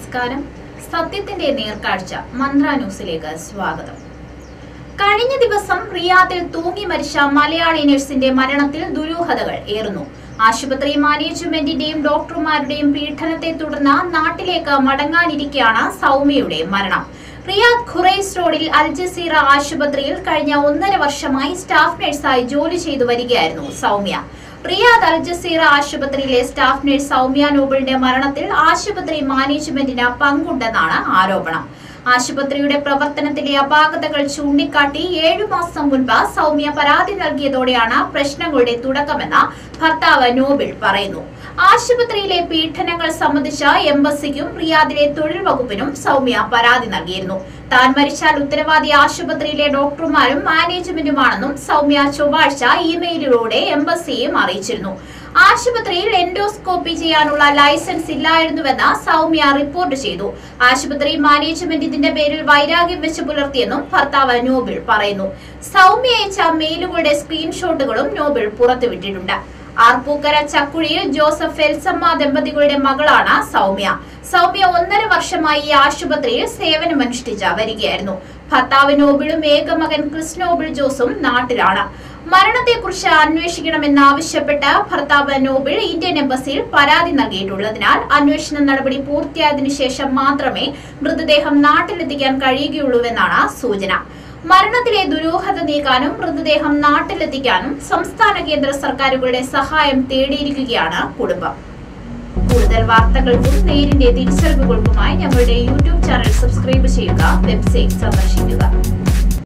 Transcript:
നമസ്കാരം സത്യത്തിന്റെ നേർക്കാഴ്ച മന്ത്ര ന്യൂസിലേക്ക് സ്വാഗതം കഴിഞ്ഞ ദിവസം റിയാദിൽ തൂങ്ങി മരിച്ച മലയാളി നഴ്സിന്റെ മരണത്തിൽ ദുരൂഹതകൾ ഏറുന്നു ആശുപത്രി മാനേജ്മെന്റിന്റെയും ഡോക്ടർമാരുടെയും പീഡനത്തെ തുടർന്ന് നാട്ടിലേക്ക് മടങ്ങാനിരിക്കെയാണ് സൗമ്യയുടെ മരണം റിയാദ് ഖുറൈസ് റോഡിൽ അൽ ജസീറ ആശുപത്രിയിൽ കഴിഞ്ഞ ഒന്നര വർഷമായി സ്റ്റാഫ് നഴ്സായി ജോലി ചെയ്തു വരികയായിരുന്നു സൗമ്യ റിയാദ് അൽ ജസീറ ആശുപത്രിയിലെ സ്റ്റാഫ് നഴ്സ് സൗമ്യ നോബിളിന്റെ മരണത്തിൽ ആശുപത്രി മാനേജ്മെന്റിന് പങ്കുണ്ടെന്നാണ് ആരോപണം ആശുപത്രിയുടെ പ്രവർത്തനത്തിലെ അപാകതകൾ ചൂണ്ടിക്കാട്ടി ഏഴു മാസം മുൻപ് സൗമ്യ പരാതി നൽകിയതോടെയാണ് പ്രശ്നങ്ങളുടെ തുടക്കമെന്ന് ഭർത്താവ് നോബിൾ പറയുന്നു ആശുപത്രിയിലെ പീഡനങ്ങൾ സംബന്ധിച്ച എംബസിക്കും റിയാദിലെ തൊഴിൽ വകുപ്പിനും സൗമ്യ പരാതി നൽകിയിരുന്നു താൻ മരിച്ചാൽ ഉത്തരവാദി ആശുപത്രിയിലെ ഡോക്ടർമാരും മാനേജ്മെന്റുമാണെന്നും സൗമ്യ ചൊവ്വാഴ്ച ഇമെയിലിലൂടെ എംബസിയെയും അറിയിച്ചിരുന്നു ആശുപത്രിയിൽ എൻഡോസ്കോപ്പി ചെയ്യാനുള്ള ലൈസൻസ് ഇല്ലായിരുന്നുവെന്ന് സൗമ്യ റിപ്പോർട്ട് ചെയ്തു ആശുപത്രി മാനേജ്മെന്റ് ഇതിന്റെ പേരിൽ വൈരാഗ്യം വെച്ച് പുലർത്തിയെന്നും ഭർത്താവ് നോബിൾ പറയുന്നു സൗമ്യ അയച്ച മെയിലുകളുടെ സ്ക്രീൻഷോട്ടുകളും നോബിൾ പുറത്തുവിട്ടിട്ടുണ്ട് ആർപ്പൂക്കര ചക്കുഴിയിൽ ജോസഫ് എൽസമ്മ ദമ്പതികളുടെ മകളാണ് സൗമ്യ സൗമ്യ ഒന്നര വർഷമായി ഈ ആശുപത്രിയിൽ സേവനമനുഷ്ഠിച്ച് വരികയായിരുന്നു ഭർത്താവ് നോബിളും ഏകമകൻ ക്രിസ് നോബിൾ ജോസും നാട്ടിലാണ് മരണത്തെക്കുറിച്ച് അന്വേഷിക്കണമെന്നാവശ്യപ്പെട്ട് ഭർത്താവ് നോബിൾ ഇന്ത്യൻ എംബസിയിൽ പരാതി നൽകിയിട്ടുള്ളതിനാൽ അന്വേഷണ നടപടി പൂർത്തിയായതിനു ശേഷം മാത്രമേ മൃതദേഹം നാട്ടിലെത്തിക്കാൻ കഴിയുകയുള്ളൂവെന്നാണ് സൂചന മരണത്തിലെ ദുരൂഹത നീക്കാനും മൃതദേഹം നാട്ടിലെത്തിക്കാനും സംസ്ഥാന കേന്ദ്ര സർക്കാരുകളുടെ സഹായം തേടിയിരിക്കുകയാണ് കുടുംബം കൂടുതൽ വാർത്തകൾക്കും നേരിന്റെ തിരിച്ചറിവുകൾക്കുമായി ഞങ്ങളുടെ യൂട്യൂബ് ചാനൽ സബ്സ്ക്രൈബ് ചെയ്യുക വെബ്സൈറ്റ് സന്ദർശിക്കുക